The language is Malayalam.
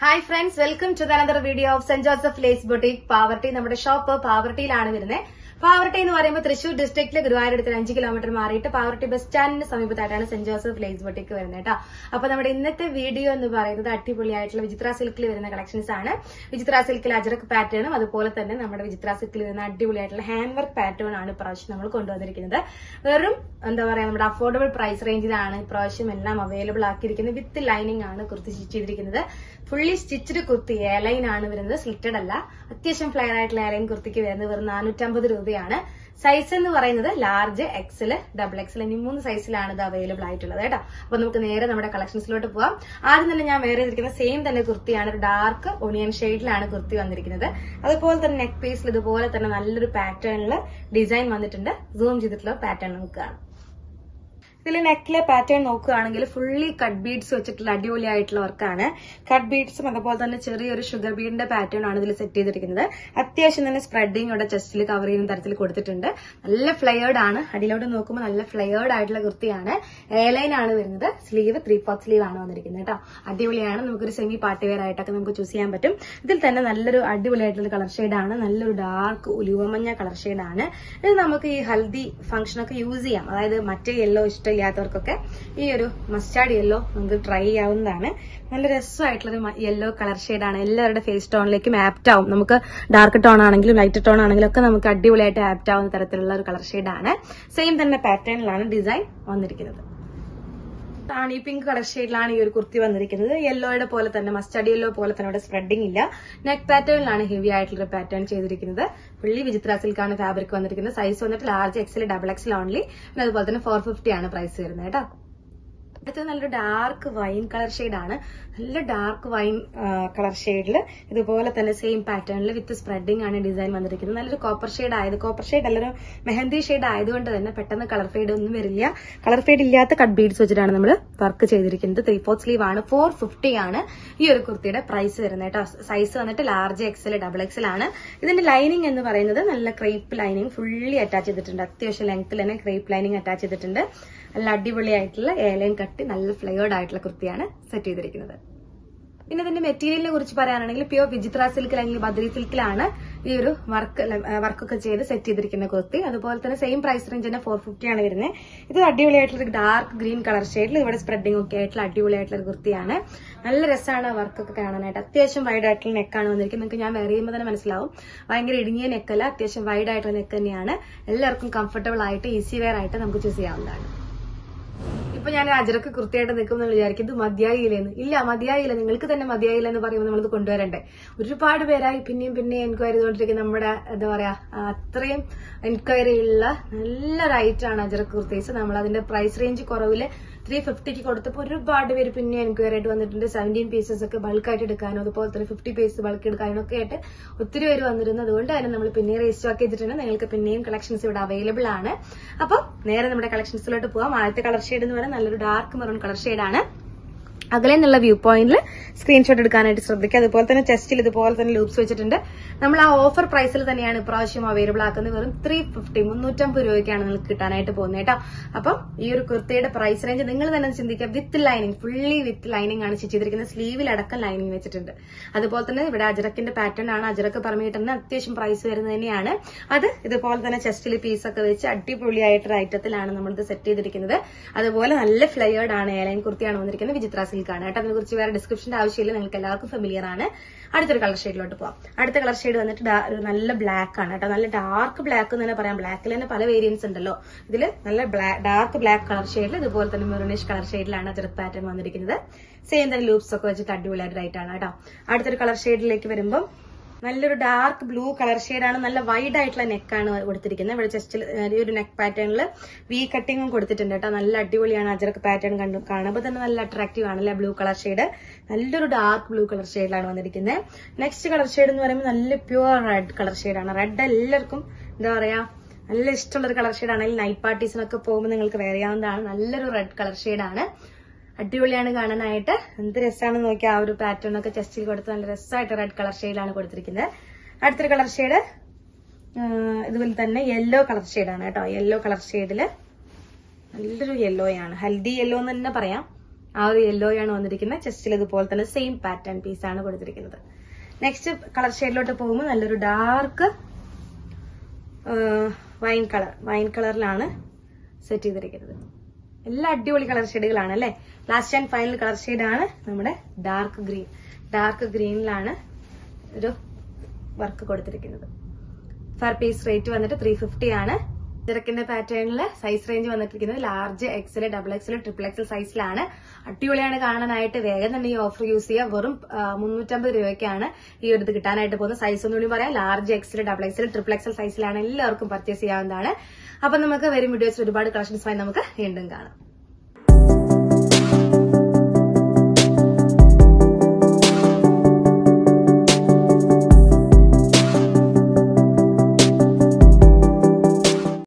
hi friends welcome to another video of Saint Joseph lace boutique Pavaratty നമ്മുടെ ഷോപ്പ് പാവർട്ടിയിലാണ് വരുന്നത് പാവർട്ടി എന്ന് പറയുമ്പോൾ തൃശൂർ ഡിസ്ട്രിക്റ്റിലെ ഗുരുവായൂരത്തിൽ അഞ്ച് കിലോമീറ്റർ മാറിയിട്ട് പാവർട്ടി ബസ് സ്റ്റാൻഡിന് സമീപത്തായിട്ടാണ് സെന്റ് ജോസഫ് ലേസ് ബൊട്ടീക്ക് വരുന്നത് കേട്ടോ അപ്പൊ നമ്മുടെ ഇന്നത്തെ വീഡിയോ എന്ന് പറയുന്നത് അടിപൊളിയായിട്ടുള്ള വിചിത്ര സിൽക്കിൽ വരുന്ന കളക്ഷൻസ് ആണ് വിചിത്ര സിൽക്കിൽ അജറക് പാറ്റേണും അതുപോലെ തന്നെ നമ്മുടെ വിചിത്ര സിൽക്കിൽ വരുന്ന അടിപൊളിയായിട്ടുള്ള ഹാൻഡ് വർക്ക് പാറ്റേൺ ആണ് ഇപ്രാവശ്യം നമ്മൾ കൊണ്ടുവന്നിരിക്കുന്നത് വെറും എന്താ പറയാ നമ്മുടെ അഫോർഡബിൾ പ്രൈസ് റേഞ്ചിലാണ് ഇപ്രാവശ്യം എല്ലാം അവൈലബിൾ ആക്കിയിരിക്കുന്നത് വിത്ത് ലൈനിങ് ആണ് കുർത്തി സ്റ്റിച്ച് ചെയ്തിരിക്കുന്നത് ഫുള്ളി സ്റ്റിച്ച്ഡ് കുർത്തി എയർലൈൻ ആണ് വരുന്നത് സ്ലിറ്റഡ് അല്ല അത്യാവശ്യം ഫ്ലെയർ ആയിട്ടുള്ള എയർലൈൻ കുർത്തിക്ക് വരുന്നത് വെറും നാനൂറ്റമ്പത് രൂപയാണ് സൈസ് എന്ന് പറയുന്നത് ലാർജ് എക്സൽ ഡബിൾ എക്സൽ എന്നീ മൂന്ന് സൈസിലാണ് ഇത് അവൈലബിൾ ആയിട്ടുള്ളത് കേട്ടോ അപ്പൊ നമുക്ക് നേരെ നമ്മുടെ കളക്ഷൻസിലോട്ട് പോവാം ആദ്യം തന്നെ ഞാൻ വേറെ ഇരിക്കുന്ന സെയിം തന്നെ കുർത്തിയാണ് ഒരു ഡാർക്ക് ഒണിയൻ ഷെയ്ഡിലാണ് കുർത്തി വന്നിരിക്കുന്നത് അതുപോലെ തന്നെ നെക്ക് പീസിൽ ഇതുപോലെ തന്നെ നല്ലൊരു പാറ്റേണിൽ ഡിസൈൻ വന്നിട്ടുണ്ട് സൂം ചെയ്തിട്ടുള്ള പാറ്റേൺ നമുക്ക് കാണാം ഇതിൽ നെക്കിലെ പാറ്റേൺ നോക്കുകയാണെങ്കിൽ ഫുള്ളി കട്ട് ബീഡ്സ് വെച്ചിട്ടുള്ള അടിപൊളിയായിട്ടുള്ള വർക്കാണ് കട്ട് ബീഡ്സും അതുപോലെ തന്നെ ചെറിയൊരു ഷുഗർ ബീഡിന്റെ പാറ്റേൺ ആണ് ഇതിൽ സെറ്റ് ചെയ്തിരിക്കുന്നത് അത്യാവശ്യം തന്നെ സ്പ്രെഡിങ് ഇവിടെ ചെസ്റ്റിൽ കവർ ചെയ്യുന്ന തരത്തിൽ കൊടുത്തിട്ടുണ്ട് നല്ല ഫ്ലെയേർഡ് ആണ് അടിയിലോട്ട് നോക്കുമ്പോൾ നല്ല ഫ്ലെയേർഡ് ആയിട്ടുള്ള കുർത്തിയാണ് എയർലൈൻ ആണ് വരുന്നത് സ്ലീവ് ത്രീ ഫോർത്ത് സ്ലീവ് ആണ് വന്നിരിക്കുന്നത് കേട്ടോ അടിപൊളിയാണ് നമുക്കൊരു സെമി പാർട്ടി വെയർ ആയിട്ടൊക്കെ നമുക്ക് ചൂസ് ചെയ്യാൻ പറ്റും ഇതിൽ തന്നെ നല്ലൊരു അടിപൊളിയായിട്ടുള്ള കളർ ഷെയ്ഡാണ് നല്ലൊരു ഡാർക്ക് ഉലുവമഞ്ഞ കളർ ഷെയ്ഡാണ് ഇത് നമുക്ക് ഈ ഹൽദി ഫംഗ്ഷനൊക്കെ യൂസ് ചെയ്യാം അതായത് മറ്റേ യെല്ലോ ഇഷ്ടമില്ലാത്തവർക്കൊക്കെ ഈ ഒരു മസ്റ്റാർഡ് യെല്ലോ നമുക്ക് ട്രൈ ചെയ്യാവുന്നതാണ് നല്ല രസമായിട്ടുള്ളൊരു യെല്ലോ കളർ ഷെയ്ഡാണ് എല്ലാവരുടെ ഫേസ് ടോണിലേക്കും ആപ്റ്റ് ആവും നമുക്ക് ഡാർക്ക് ടോൺ ആണെങ്കിലും ലൈറ്റ് ടോൺ ആണെങ്കിലും ഒക്കെ നമുക്ക് അടിപൊളിയായിട്ട് ആപ്റ്റ് ആവുന്ന തരത്തിലുള്ള ഒരു കളർ ഷെയ്ഡാണ് സെയിം തന്നെ പാറ്റേണിലാണ് ഡിസൈൻ വന്നിരിക്കുന്നത് ആണ് ഈ പിങ്ക് കളർ ഷെയ്ഡിലാണ് ഈ ഒരു കുർത്തി വന്നിരിക്കുന്നത് യെല്ലോയുടെ പോലെ തന്നെ മസ്റ്റർഡ് യെല്ലോ പോലെ തന്നെ ഇവിടെ സ്പ്രെഡിംഗ് ഇല്ല നെക്ക് പാറ്റേണിലാണ് ഹെവി ആയിട്ടുള്ള പാറ്റേൺ ചെയ്തിരിക്കുന്നത് ഫുള്ളി വിചിത്ര സിൽക്കാണ് ഫാബ്രിക് വന്നിരിക്കുന്നത് സൈസ് വന്നിട്ട് large XL double XL only പിന്നെ അതുപോലെ തന്നെ ഫോർ ഫിഫ്റ്റി ആണ് പ്രൈസ് വരുന്നത് കേട്ടോ അടുത്തത് നല്ലൊരു ഡാർക്ക് വൈൻ കളർ ആണ് നല്ല ഡാർക്ക് വൈൻ കളർ ഷെയ്ഡിൽ ഇതുപോലെ തന്നെ സെയിം പാറ്റേണിൽ വിത്ത് സ്പ്രെഡിംഗ് ആണ് ഡിസൈൻ വന്നിരിക്കുന്നത് നല്ലൊരു കോപ്പർ ഷെയ്ഡ് ആയത് കോപ്പർ ഷെയ്ഡ് അല്ലൊരു മെഹന്തി ഷെയ്ഡ് ആയതുകൊണ്ട് തന്നെ പെട്ടെന്ന് കളർ ഫെയ്ഡ് ഒന്നും വരില്ല കളർ ഫെയ്ഡ് ഇല്ലാത്ത കട്ട് ബീഡ്സ് വെച്ചിട്ടാണ് നമ്മൾ വർക്ക് ചെയ്തിരിക്കുന്നത് ത്രീ ഫോർ സ്ലീവ് ആണ് ഫോർ ഫിഫ്റ്റി ആണ് ഈ ഒരു കുർത്തിയുടെ പ്രൈസ് വരുന്നത് കേട്ടോ സൈസ് വന്നിട്ട് ലാർജ് എക്സൽ ഡബിൾ എക്സൽ ആണ് ഇതിന്റെ ലൈനിങ് എന്ന് പറയുന്നത് നല്ല ക്രേപ്പ് ലൈനിങ് ഫുള്ളി അറ്റാച്ച് ചെയ്തിട്ടുണ്ട് അത്യാവശ്യം ലെങ്ത്തിൽ തന്നെ ക്രേപ്പ് ലൈനിങ് അറ്റാച്ച് ചെയ്തിട്ടുണ്ട് നല്ല അടിപൊളിയായിട്ടുള്ള ഏലയും കട്ടി നല്ല ഫ്ലേവേർഡ് ആയിട്ടുള്ള കുർത്തിയാണ് സെറ്റ് ചെയ്തിരിക്കുന്നത് പിന്നെ ഇതിന്റെ മെറ്റീരിയലിനെ കുറിച്ച് പറയാനാണെങ്കിൽ പ്യോർ വിചിത്ര സിൽക്കിൽ അല്ലെങ്കിൽ ബദ്രി സിൽക്കിലാണ് ഈ ഒരു വർക്ക് വർക്കൊക്കെ ചെയ്ത് സെറ്റ് ചെയ്തിരിക്കുന്ന കുർത്തി അതുപോലെ തന്നെ സെയിം പ്രൈസ് റേഞ്ച് തന്നെ ഫോർ ഫിഫ്റ്റി ആണ് വരുന്നത് ഇത് അടിപൊളിയായിട്ടുള്ള ഡാർക്ക് ഗ്രീൻ കളർ ഷെയ്ഡിൽ ഇവിടെ സ്പ്രെഡിംഗ് ഒക്കെ ആയിട്ടുള്ള അടിപൊളിയായിട്ടുള്ള ഒരു കുർത്തിയാണ് നല്ല രസമാണ് വർക്കൊക്കെ കാണാനായിട്ട് അത്യാവശ്യം വൈഡ് ആയിട്ടുള്ള നെക്കാണ് വന്നിരിക്കുന്നത് നിങ്ങൾക്ക് ഞാൻ വേറെ ചെയ്യുമ്പോൾ തന്നെ മനസ്സിലാവും ഭയങ്കര ഇടുങ്ങിയ നെക്കല്ല അത്യാവശ്യം വൈഡ് ആയിട്ടുള്ള നെക്ക് തന്നെയാണ് എല്ലാവർക്കും കംഫർട്ടബിൾ ആയിട്ട് ഈസി വെയർ ആയിട്ട് നമുക്ക് ചൂസ് ചെയ്യാവുന്നതാണ് ഇപ്പൊ ഞാൻ അജറക്ക് കൃത്യമായിട്ട് നിൽക്കും എന്ന് വിചാരിക്കും ഇത് മതിയായില്ലെന്ന് ഇല്ല മതിയായില്ല നിങ്ങൾക്ക് തന്നെ മതിയായില്ല എന്ന് പറയുമ്പോൾ നമ്മളിത് കൊണ്ടുവരണ്ടേ ഒരുപാട് പേരായി പിന്നെയും പിന്നെയും എൻക്വയറി ചെയ്തുകൊണ്ടിരിക്കുന്ന നമ്മുടെ എന്താ പറയാ അത്രയും എൻക്വയറി ഉള്ള നല്ലൊരു ഐറ്റാണ് അജറക്ക് കുർത്തീസ് നമ്മൾ അതിന്റെ പ്രൈസ് റേഞ്ച് കുറവില് ത്രീ ഫിഫ്റ്റിക്ക് കൊടുത്തപ്പോൾ ഒരുപാട് പേര് പിന്നെ എൻക്വയറി ആയിട്ട് വന്നിട്ടുണ്ട് സെവൻറ്റീൻ പീസസ് ഒക്കെ ബൾക്കായിട്ട് എടുക്കാനോ അതുപോലെ തന്നെ ഫിഫ്റ്റി പീസ് ബൾക്ക് എടുക്കാനോ ഒക്കെ ആയിട്ട് ഒത്തിരി പേര് വന്നിരുന്നു അതുകൊണ്ട് തന്നെ നമ്മൾ പിന്നെ രജിസ്റ്റർ ചെയ്തിട്ടുണ്ട് നിങ്ങൾക്ക് പിന്നെയും കളക്ഷൻസ് ഇവിടെ അവൈലബിൾ ആണ് അപ്പം നേരെ നമ്മുടെ കളക്ഷൻസിലോട്ട് പോവാം ആദ്യത്തെ കളർ ഷെയ്ഡ് എന്ന് പറയുന്നത് നല്ലൊരു ഡാർക്ക് മെറൂൺ കളർ ഷെയ്ഡാണ് അകലെ നിന്നുള്ള വ്യൂ പോയിന്റിൽ സ്ക്രീൻഷോട്ട് എടുക്കാനായിട്ട് ശ്രദ്ധിക്കുക അതുപോലെ തന്നെ ചെസ്റ്റിൽ ഇതുപോലെ തന്നെ ലൂപ്സ് വെച്ചിട്ടുണ്ട് നമ്മൾ ആ ഓഫർ പ്രൈസിൽ തന്നെയാണ് ഇപ്രാവശ്യം അവൈലബിൾ ആക്കുന്നത് വെറും ത്രീ ഫിഫ്റ്റി മുന്നൂറ്റമ്പത് രൂപയ്ക്കാണ് നിങ്ങൾക്ക് കിട്ടാനായിട്ട് പോകുന്നത് കേട്ടോ അപ്പം ഈ ഒരു കുർത്തിയുടെ പ്രൈസ് റേഞ്ച് നിങ്ങൾ തന്നെ ചിന്തിക്കുക with lining fully with lining ആണ് സ്റ്റിച്ച് ചെയ്തിരിക്കുന്നത് സ്ലീവിലടക്കം ലൈനിങ് വെച്ചിട്ടുണ്ട് അതുപോലെ തന്നെ ഇവിടെ അജറക്കിന്റെ പാറ്റേൺ ആണ് അജറക്ക് പറഞ്ഞിട്ടുണ്ട് അത്യാവശ്യം പ്രൈസ് വരുന്നത് തന്നെയാണ് അത് ഇതുപോലെ തന്നെ ചെസ്റ്റിൽ പീസൊക്കെ വെച്ച് അടിപൊളിയായിട്ടൊരു ഐറ്റത്തിലാണ് നമ്മളിത് സെറ്റ് ചെയ്തിരിക്കുന്നത് അതുപോലെ നല്ല ഫ്ലെയേർഡ് ആണ് ഏലൈൻ കുർത്തിയാണ് വന്നിരിക്കുന്നത് വിചിത്ര സിൽക്കാണ് കേട്ടോ അതിനെ കുറിച്ച് വേറെ ഡിസ്ക്രിപ്ഷന്റെ ആവശ്യമില്ല നിങ്ങൾക്ക് എല്ലാവർക്കും ഫെമിലിയർ ആണ് അടുത്തൊരു കളർ ഷെയ്ഡിലോട്ട് പോവാം അടുത്ത കളർ ഷെയ്ഡ് വന്നിട്ട് ഒരു നല്ല ബ്ലാക്ക് ആണ് കേട്ടോ നല്ല ഡാർക്ക് ബ്ലാക്ക് എന്ന് തന്നെ പറയാം ബ്ലാക്കിൽ തന്നെ പല വേരിയൻസ് ഉണ്ടല്ലോ ഇതിൽ നല്ല ഡാർക്ക് ബ്ലാക്ക് കളർ ഷെയ്ഡിൽ ഇതുപോലെ തന്നെ മെറൂണിഷ് കളർ ഷെയ്ഡിലാണ് ചെറുത്ത് പാറ്റേൺ വന്നിരിക്കുന്നത് സെയിം തന്നെ ലൂപ്സ് ഒക്കെ വെച്ചിട്ട് അടിപൊളിയായിട്ടാണ് കേട്ടോ അടുത്തൊരു കളർ ഷെയ്ഡിലേക്ക് വരുമ്പോൾ നല്ലൊരു ഡാർക്ക് ബ്ലൂ കളർ ഷെയ്ഡാണ് നല്ല വൈഡ് ആയിട്ടുള്ള നെക്കാണ് കൊടുത്തിരിക്കുന്നത് ഇവിടെ ചെസ്റ്റിൽ ഈ ഒരു നെക്ക് പാറ്റേണിൽ വി കട്ടിങ്ങും കൊടുത്തിട്ടുണ്ട് കേട്ടോ നല്ല അടിപൊളിയാണ് അജറക്ക് പാറ്റേൺ കണ്ടു കാണുമ്പോൾ തന്നെ നല്ല അട്രാക്റ്റീവ് ആണല്ലേ ബ്ലൂ കളർ ഷെയ്ഡ് നല്ലൊരു ഡാർക്ക് ബ്ലൂ കളർ ഷെയ്ഡിലാണ് വന്നിരിക്കുന്നത് നെക്സ്റ്റ് കളർ ഷെയ്ഡ് എന്ന് പറയുമ്പോൾ നല്ല പ്യുവർ റെഡ് കളർ ഷെയ്ഡാണ് റെഡ് എല്ലാവർക്കും എന്താ പറയാ നല്ല ഇഷ്ടമുള്ള ഒരു കളർ ഷെയ്ഡാണ് നൈറ്റ് പാർട്ടീസിനൊക്കെ പോകുമ്പോൾ നിങ്ങൾക്ക് വെയർ ചെയ്യാവുന്നതാണ് നല്ലൊരു റെഡ് കളർ ഷെയ്ഡാണ് അടിപൊളിയാണ് കാണാനായിട്ട് എന്ത് രസമാണെന്ന് നോക്കി ആ ഒരു പാറ്റേൺ ഒക്കെ ചെസ്റ്റിൽ കൊടുത്ത് നല്ല രസമായിട്ട് റെഡ് കളർ ഷെയ്ഡിലാണ് കൊടുത്തിരിക്കുന്നത് അടുത്തൊരു കളർ ഷെയ്ഡ് ഇതുപോലെ തന്നെ യെല്ലോ കളർ ഷെയ്ഡാണ് കേട്ടോ യെല്ലോ കളർ ഷെയ്ഡില് നല്ലൊരു യെല്ലോയാണ് ഹൽദി യെല്ലോ എന്ന് തന്നെ പറയാം ആ ഒരു യെല്ലോയാണ് വന്നിരിക്കുന്നത് ചെസ്റ്റിൽ ഇതുപോലെ തന്നെ സെയിം പാറ്റേൺ പീസ് ആണ് കൊടുത്തിരിക്കുന്നത് നെക്സ്റ്റ് കളർ ഷെയ്ഡിലോട്ട് പോകുമ്പോൾ നല്ലൊരു ഡാർക്ക് വൈൻ കളർ വൈൻ കളറിലാണ് സെറ്റ് ചെയ്തിരിക്കുന്നത് എല്ലാ അടിപൊളി കളർ ഷെയ്ഡുകളാണ് അല്ലെ ലാസ്റ്റ് ആൻഡ് ഫൈനൽ കളർ ഷെയ്ഡാണ് നമ്മുടെ ഡാർക്ക് ഗ്രീൻ ഡാർക്ക് ഗ്രീനിലാണ് ഒരു വർക്ക് കൊടുത്തിരിക്കുന്നത് ഫർ പീസ് റേറ്റ് വന്നിട്ട് ത്രീ ഫിഫ്റ്റി ആണ് ഇറക്കുന്ന പാറ്റേണിൽ സൈസ് റേഞ്ച് വന്നിരിക്കുന്നത് large XL double XL triple XL സൈസിലാണ് അടിപൊളിയാണ് കാണാനായിട്ട് വേഗം തന്നെ ഈ ഓഫർ യൂസ് ചെയ്യുക വെറും ആ, മുന്നൂറ്റമ്പത് രൂപയ്ക്കാണ് ഈ ഒരു ഇത് കിട്ടാനായിട്ട് പോകുന്നത് സൈസ് ഒന്നുകൂടി പറയാം large XL double XL triple XL സൈസിലാണ് എല്ലാവർക്കും പർച്ചേസ് ചെയ്യാവുന്നതാണ് അപ്പൊ നമുക്ക് വരും വീഡിയോസിൽ ഒരുപാട് കളക്ഷൻസുമായി നമുക്ക് വീണ്ടും കാണാം